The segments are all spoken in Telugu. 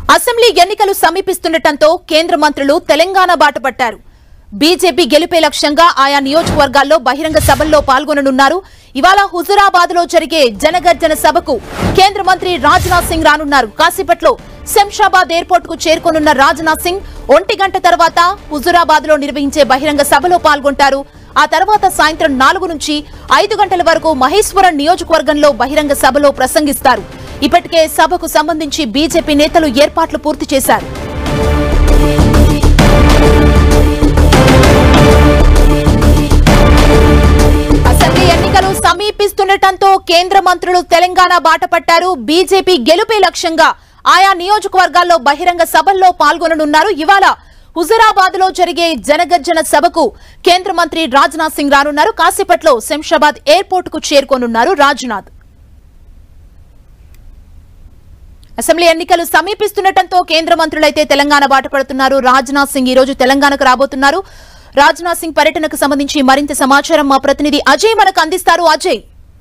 అసెంబ్లీ ఎన్నికలు సమీపిస్తుండటంతో కేంద్ర మంత్రులు తెలంగాణ బాట పట్టారు బీజేపీ గెలిపే లక్ష్యంగా ఆయా నియోజకవర్గాల్లో బహిరంగ సభల్లో పాల్గొననున్నారు ఇవాళ హుజురాబాద్ లో జరిగే జనగర్జన సభకు కేంద్ర మంత్రి రాజ్నాథ్ సింగ్ రానున్నారు కాసేపట్లో శంషాబాద్ ఎయిర్పోర్ట్ కు చేరుకోనున్న రాజ్నాథ్ సింగ్ ఒంటి గంట తర్వాత హుజురాబాద్ లో నిర్వహించే బహిరంగ సభలో పాల్గొంటారు ఆ తర్వాత సాయంత్రం నాలుగు నుంచి ఐదు గంటల వరకు మహేశ్వరం నియోజకవర్గంలో బహిరంగ సభలో ప్రసంగిస్తారు ఇప్పటికే సభకు సంబంధించి బీజేపీ నేతలు ఏర్పాట్లు పూర్తి చేశారు అసెంబ్లీ ఎన్నికలు సమీపిస్తుండటంతో కేంద్ర మంత్రులు తెలంగాణ బాట పట్టారు బీజేపీ గెలుపే లక్ష్యంగా ఆయా నియోజకవర్గాల్లో బహిరంగ సభల్లో పాల్గొననున్నారు ఇవాళ హుజురాబాద్ లో జరిగే జనగర్జన సభకు కేంద్ర మంత్రి రాజ్నాథ్ సింగ్ రానున్నారు కాసేపట్లో శంషాబాద్ ఎయిర్పోర్ట్ కు చేరుకోనున్నారు రాజ్నాథ్ అసెంబ్లీ ఎన్నికలు సమీపిస్తుండటంతో కేంద్ర మంత్రులైతే తెలంగాణ బాట పడుతున్నారు రాజ్నాథ్ సింగ్ ఈ రోజు తెలంగాణకు రాబోతున్నారు రాజ్నాథ్ సింగ్ పర్యటనకు సంబంధించి మరింత సమాచారం మా ప్రతినిధి అజయ్ మనకు అందిస్తారు అజయ్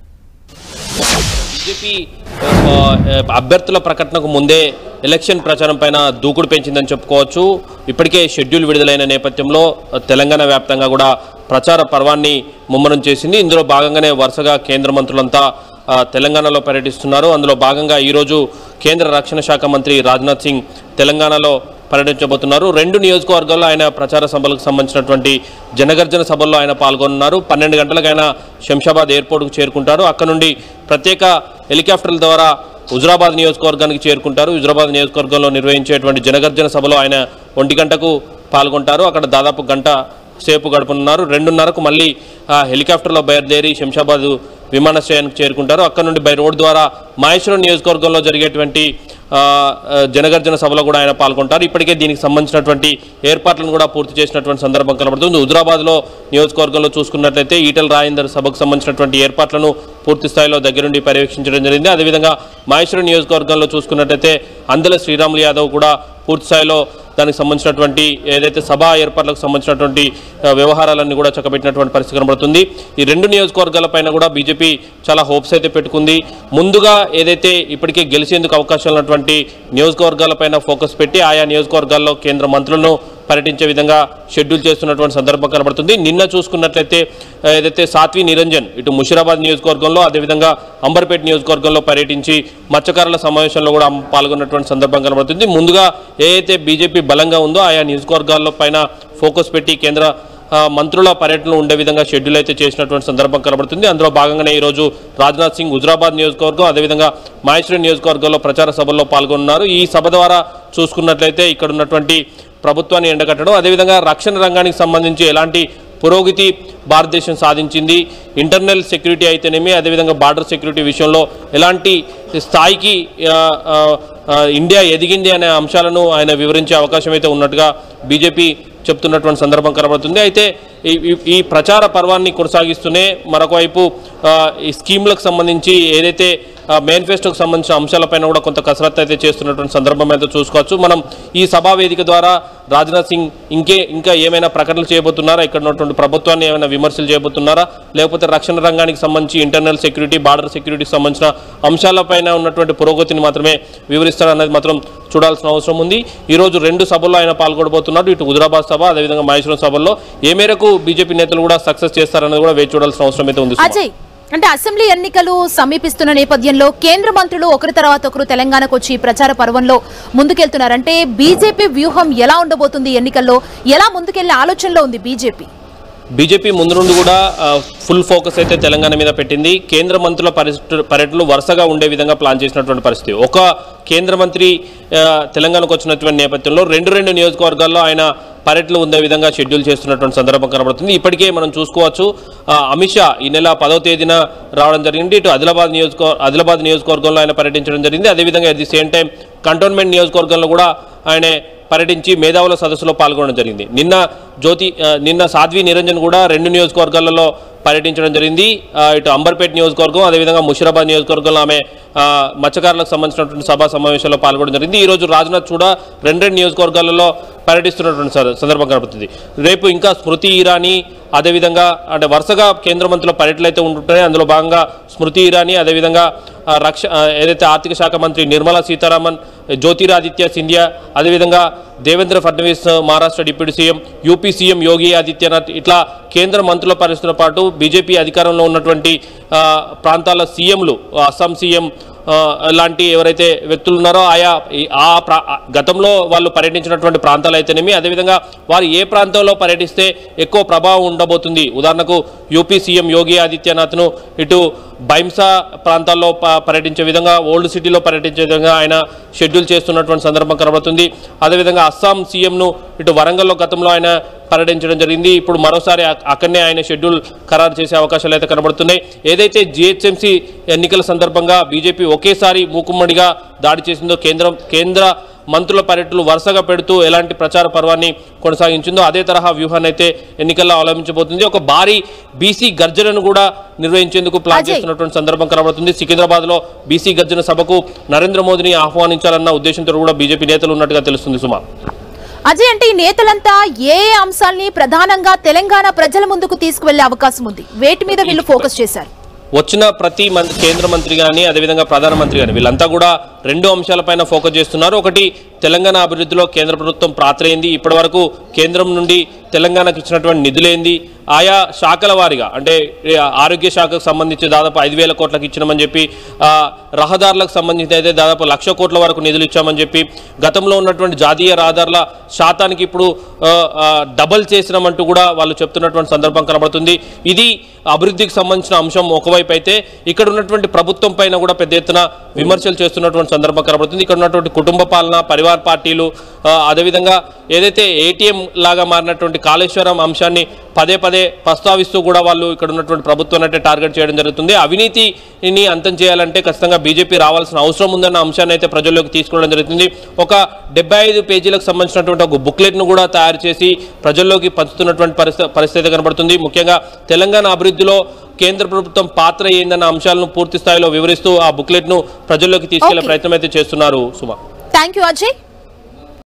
బీజేపీ ఆ, అభ్యర్థుల ప్రకటనకు ముందే ఎలక్షన్ ప్రచారం పైన దూకుడు పెంచిందని చెప్పుకోవచ్చు ఇప్పటికే షెడ్యూల్ విడుదలైన నేపథ్యంలో ఆ, తెలంగాణ వ్యాప్తంగా కూడా ప్రచార పర్వాన్ని ముమ్మరం చేసింది ఇందులో భాగంగానే వరుసగా కేంద్ర మంత్రులంతా ఆ, తెలంగాణలో పర్యటిస్తున్నారు అందులో భాగంగా ఈరోజు కేంద్ర రక్షణ శాఖ మంత్రి రాజ్నాథ్ సింగ్ తెలంగాణలో పర్యటించబోతున్నారు రెండు నియోజకవర్గాల్లో ఆయన ప్రచార సభలకు సంబంధించినటువంటి జనగర్జన సభల్లో ఆయన పాల్గొన్నారు పన్నెండు గంటలకు ఆయన శంషాబాద్ ఎయిర్పోర్ట్కు చేరుకుంటారు అక్కడ నుండి ప్రత్యేక హెలికాప్టర్ల ద్వారా హుజురాబాద్ నియోజకవర్గానికి చేరుకుంటారు హుజురాబాద్ నియోజకవర్గంలో నిర్వహించేటువంటి జనగర్జన సభలో ఆయన ఒంటి గంటకు పాల్గొంటారు అక్కడ దాదాపు గంట సేపు గడపనున్నారు రెండున్నరకు మళ్ళీ ఆ, హెలికాప్టర్లో బయలుదేరి శంషాబాద్ విమానాశ్రయానికి చేరుకుంటారు అక్కడ నుండి బై రోడ్ ద్వారా మహేశ్వరం నియోజకవర్గంలో జరిగేటువంటి ఆ, ఆ, జనగర్జన సభలో కూడా ఆయన పాల్గొంటారు ఇప్పటికే దీనికి సంబంధించినటువంటి ఏర్పాట్లను కూడా పూర్తి చేసినటువంటి సందర్భం కనబడుతుంది హుజురాబాద్లో నియోజకవర్గంలో చూసుకున్నట్లయితే ఈటల రాజేందర్ సభకు సంబంధించినటువంటి ఏర్పాట్లను పూర్తి స్థాయిలో దగ్గరుండి పర్యవేక్షించడం జరిగింది అదేవిధంగా మహేశ్వరం నియోజకవర్గంలో చూసుకున్నట్లయితే అందల శ్రీరాములు యాదవ్ కూడా పూర్తి స్థాయిలో దానికి సంబంధించినటువంటి ఏదైతే సభా ఏర్పాట్లకు సంబంధించినటువంటి ఆ, వ్యవహారాలన్నీ కూడా చక్కబెట్టినటువంటి పరిస్థితి కనబడుతుంది ఈ రెండు నియోజకవర్గాలపైన కూడా బీజేపీ చాలా హోప్స్ అయితే పెట్టుకుంది ముందుగా ఏదైతే ఇప్పటికే గెలిచేందుకు అవకాశం ఉన్నటువంటి నియోజకవర్గాలపైన ఫోకస్ పెట్టి ఆయా నియోజకవర్గాల్లో కేంద్ర మంత్రులను పర్యటించే విధంగా షెడ్యూల్ చేస్తున్నటువంటి సందర్భం కనబడుతుంది నిన్న చూసుకున్నట్లయితే ఆ, ఏదైతే సాత్వి నిరంజన్ ఇటు ముషిరాబాద్ నియోజకవర్గంలో అదేవిధంగా అంబర్పేట నియోజకవర్గంలో పర్యటించి మత్స్యకారుల సమావేశంలో కూడా పాల్గొన్నటువంటి సందర్భం కనబడుతుంది ముందుగా ఏ అయితే బీజేపీ బలంగా ఉందో ఆయా నియోజకవర్గాల్లో పైన ఫోకస్ పెట్టి కేంద్ర ఆ, మంత్రుల పర్యటనలు ఉండే విధంగా షెడ్యూల్ అయితే చేసినటువంటి సందర్భం కనబడుతుంది అందులో భాగంగానే ఈరోజు రాజ్నాథ్ సింగ్ హుజరాబాద్ నియోజకవర్గం అదేవిధంగా మహేశ్వరం నియోజకవర్గంలో ప్రచార సభల్లో పాల్గొన్నారు ఈ సభ ద్వారా చూసుకున్నట్లయితే ఇక్కడ ఉన్నటువంటి ప్రభుత్వాన్ని ఎండగట్టడం అదేవిధంగా రక్షణ రంగానికి సంబంధించి ఎలాంటి పురోగతి భారతదేశం సాధించింది ఇంటర్నల్ సెక్యూరిటీ అయితేనేమి అదేవిధంగా బార్డర్ సెక్యూరిటీ విషయంలో ఎలాంటి స్థాయికి ఆ, ఆ, ఆ, ఇండియా ఎదిగింది అనే అంశాలను ఆయన వివరించే అవకాశం అయితే ఉన్నట్టుగా బీజేపీ చెప్తున్నటువంటి సందర్భం కనబడుతుంది అయితే ఈ- ఈ- ఈ ప్రచార పర్వాన్ని కొనసాగిస్తూనే మరొక వైపు ఆ, ఈ స్కీమ్లకు సంబంధించి ఏదైతే మేనిఫెస్టోకి సంబంధించిన అంశాలపైన కూడా కొంత కసరత్తు అయితే చేస్తున్నటువంటి సందర్భం అయితే చూసుకోవచ్చు మనం ఈ సభా వేదిక ద్వారా రాజ్నాథ్ సింగ్ ఇంకే ఇంకా ఏమైనా ప్రకటనలు చేయబోతున్నారా ఇక్కడ ఉన్నటువంటి ప్రభుత్వాన్ని ఏమైనా విమర్శలు చేయబోతున్నారా లేకపోతే రక్షణ రంగానికి సంబంధించి ఇంటర్నల్ సెక్యూరిటీ బార్డర్ సెక్యూరిటీకి సంబంధించిన అంశాలపైన ఉన్నటువంటి పురోగతిని మాత్రమే వివరిస్తారన్నది మాత్రం చూడాల్సిన అవసరం ఉంది ఈరోజు రెండు సభల్లో ఆయన పాల్గొనబోతున్నాడు ఇటు హుజరాబాద్ సభ అదేవిధంగా మహేశ్వరం సభల్లో ఏ మేరకు బీజేపీ నేతలు కూడా సక్సెస్ చేస్తారన్నది కూడా వేచి చూడాల్సిన అవసరం అయితే ఉంది సుమా. అజయ్ అంటే అసెంబ్లీ ఎన్నికలు సమీపిస్తున్న నేపథ్యంలో కేంద్ర మంత్రులు ఒకరి తర్వాత ఒకరు తెలంగాణకు వచ్చి ప్రచార పర్వంలో ముందుకెళ్తున్నారు అంటే బీజేపీ వ్యూహం ఎలా ఉండబోతుంది ఈ ఎన్నికల్లో ఎలా ముందుకెళ్లే ఆలోచనలో ఉంది బీజేపీ బీజేపీ ముందు నుండి కూడా ఆ, ఫుల్ ఫోకస్ అయితే తెలంగాణ మీద పెట్టింది కేంద్ర మంత్రుల పరిస్థితు పర్యటనలు వరుసగా ఉండే విధంగా ప్లాన్ చేసినటువంటి పరిస్థితి ఒక కేంద్ర మంత్రి ఆ, తెలంగాణకు వచ్చినటువంటి నేపథ్యంలో రెండు రెండు నియోజకవర్గాల్లో ఆయన పర్యటనలు ఉండే విధంగా షెడ్యూల్ చేస్తున్నటువంటి సందర్భం కనబడుతుంది ఇప్పటికే మనం చూసుకోవచ్చు ఆ, అమిత్ షా ఈ నెల పదవ తేదీన రావడం జరిగింది ఇటు ఆదిలాబాద్ నియోజక ఆదిలాబాద్ నియోజకవర్గంలో ఆయన పర్యటించడం జరిగింది అదేవిధంగా at the same time cantonment నియోజకవర్గంలో కూడా ఆయన పర్యటించి మేధావుల సదస్సులో పాల్గొనడం జరిగింది నిన్న జ్యోతి ఆ, నిన్న సాధ్వి నిరంజన్ కూడా రెండు నియోజకవర్గాలలో పర్యటించడం జరిగింది ఆ, ఇటు అంబర్పేట నియోజకవర్గం అదేవిధంగా ముషిరాబాద్ నియోజకవర్గంలో ఆమె ఆ, మత్స్యకారులకు సంబంధించినటువంటి సభా సమావేశాల్లో పాల్గొనడం జరిగింది ఈ రోజు రాజ్నాథ్ కూడా రెండు రెండు నియోజకవర్గాలలో పర్యటిస్తున్నటువంటి స- సందర్భం కనబడుతుంది రేపు ఇంకా స్మృతి ఇరానీ అదేవిధంగా అంటే వరుసగా కేంద్ర మంత్రుల పర్యటనలు అయితే ఉంటుంటాయి అందులో భాగంగా స్మృతి ఇరానీ అదేవిధంగా ఆ, రక్ష ఆ, ఏదైతే ఆర్థిక శాఖ మంత్రి నిర్మలా సీతారామన్ జ్యోతిరాదిత్య సింధియా అదేవిధంగా Devendra Fadnavis Maharashtra deputy CM UP CM Yogi Adityanath ఇట్లా కేంద్ర మంత్రుల పరిస్థితులతో పాటు బీజేపీ అధికారంలో ఉన్నటువంటి ఆ, ప్రాంతాల సీఎంలు అస్సాం సీఎం ఆ, లాంటి ఎవరైతే వ్యక్తులు ఉన్నారో ఆయా ఈ- ఆ ప్రా ఆ గతంలో వాళ్ళు పర్యటించినటువంటి ప్రాంతాలు అయితేనేమి అదేవిధంగా వారు ఏ ప్రాంతంలో పర్యటిస్తే ఎక్కువ ప్రభావం ఉండబోతుంది ఉదాహరణకు యూపీ సీఎం యోగి ఆదిత్యనాథ్ను ఇటు బైంసా ప్రాంతాల్లో ప- పర్యటించే విధంగా ఓల్డ్ సిటీలో పర్యటించే విధంగా ఆయన షెడ్యూల్ చేస్తున్నటువంటి సందర్భం కనబడుతుంది అదేవిధంగా అస్సాం సీఎంను ఇటు వరంగల్లో గతంలో ఆయన పర్యటించడం జరిగింది ఇప్పుడు మరోసారి అక్- అక్కడనే ఆయన షెడ్యూల్ ఖరారు చేసే అవకాశాలు అయితే కనబడుతున్నాయి ఏదైతే జిహెచ్ఎంసీ ఎన్నికల సందర్భంగా బీజేపీ ఒకేసారి మూకుమ్మడిగా దాడి చేసిందో కేంద్రం కేంద్ర మంత్రుల పర్యటనలు వరుసగా పెడుతూ ఎలాంటి ప్రచార పర్వాన్ని కొనసాగించిందో అదే తరహా వ్యూహాన్ని అయితే ఎన్నికల్లో అవలంబించబోతుంది ఒక భారీ బీసీ గర్జనను కూడా నిర్వహించేందుకు ప్లాన్ అజయ్. చేస్తున్నటువంటి సందర్భం కనబడుతుంది సికింద్రాబాద్ లో బీసీ గర్జన సభకు నరేంద్ర మోదీని ఆహ్వానించాలన్న ఉద్దేశంతో కూడా బీజేపీ నేతలు ఉన్నట్టుగా తెలుస్తుంది సుమా అజయ్ అంటే ఈ నేతలంతా ఏ ఏ అంశాల్ని ప్రధానంగా తెలంగాణ ప్రజల ముందుకు తీసుకువెళ్లే అవకాశం ఉంది వేటి మీద వీళ్ళు ఫోకస్ చేశారు వచ్చిన ప్రతి మంత్రి కేంద్ర మంత్రి కానీ అదేవిధంగా ప్రధానమంత్రి కానీ వీళ్ళంతా కూడా రెండు అంశాలపైన ఫోకస్ చేస్తున్నారు ఒకటి తెలంగాణ అభివృద్ధిలో కేంద్ర ప్రభుత్వం పాత్రైంది ఇప్పటివరకు కేంద్రం నుండి తెలంగాణకు ఇచ్చినటువంటి నిధులేంది ఆయా శాఖల వారీగా అంటే ఏ, ఆరోగ్య శాఖకు సంబంధించి దాదాపు ఐదు వేల కోట్లకు ఇచ్చినామని చెప్పి ఆ, రహదారులకు సంబంధించి అయితే దాదాపు లక్ష కోట్ల వరకు నిధులు ఇచ్చామని చెప్పి గతంలో ఉన్నటువంటి జాతీయ రహదారుల శాతానికి ఇప్పుడు ఆ, ఆ, డబల్ చేసినామంటూ కూడా వాళ్ళు చెప్తున్నటువంటి సందర్భం కనబడుతుంది ఇది అభివృద్ధికి సంబంధించిన అంశం ఒకవైపు అయితే ఇక్కడ ఉన్నటువంటి ప్రభుత్వం పైన కూడా పెద్ద ఎత్తున విమర్శలు చేస్తున్నటువంటి సందర్భం కనబడుతుంది ఇక్కడ ఉన్నటువంటి కుటుంబ పాలన పరివార్ పార్టీలు ఆ, అదేవిధంగా ఏదైతే ఏటీఎం లాగా మారినటువంటి కాళేశ్వరం అంశాన్ని పదే పదే ప్రస్తావిస్తూ కూడా వాళ్ళు ఇక్కడ ఉన్నటువంటి ప్రభుత్వాన్ని అంటే టార్గెట్ చేయడం జరుగుతుంది అవినీతిని అంతం చేయాలంటే ఖచ్చితంగా బీజేపీ రావాల్సిన అవసరం ఉందన్న అంశాన్ని అయితే ప్రజల్లోకి తీసుకోవడం జరుగుతుంది ఒక డెబ్బై ఐదు పేజీలకు సంబంధించినటువంటి ఒక బుక్లెట్ను కూడా తయారు చేసి ప్రజల్లోకి పంచుతున్నటువంటి పరిస్థితి పరిస్థితి కనబడుతుంది ముఖ్యంగా తెలంగాణ అభివృద్ధిలో కేంద్ర ప్రభుత్వం పాత్ర ఏందన్న అంశాలను పూర్తి స్థాయిలో వివరిస్తూ ఆ బుక్లెట్ను ప్రజల్లోకి తీసుకెళ్లే Okay. ప్రయత్నం అయితే చేస్తున్నారు సుమా థ్యాంక్ యూ అజయ్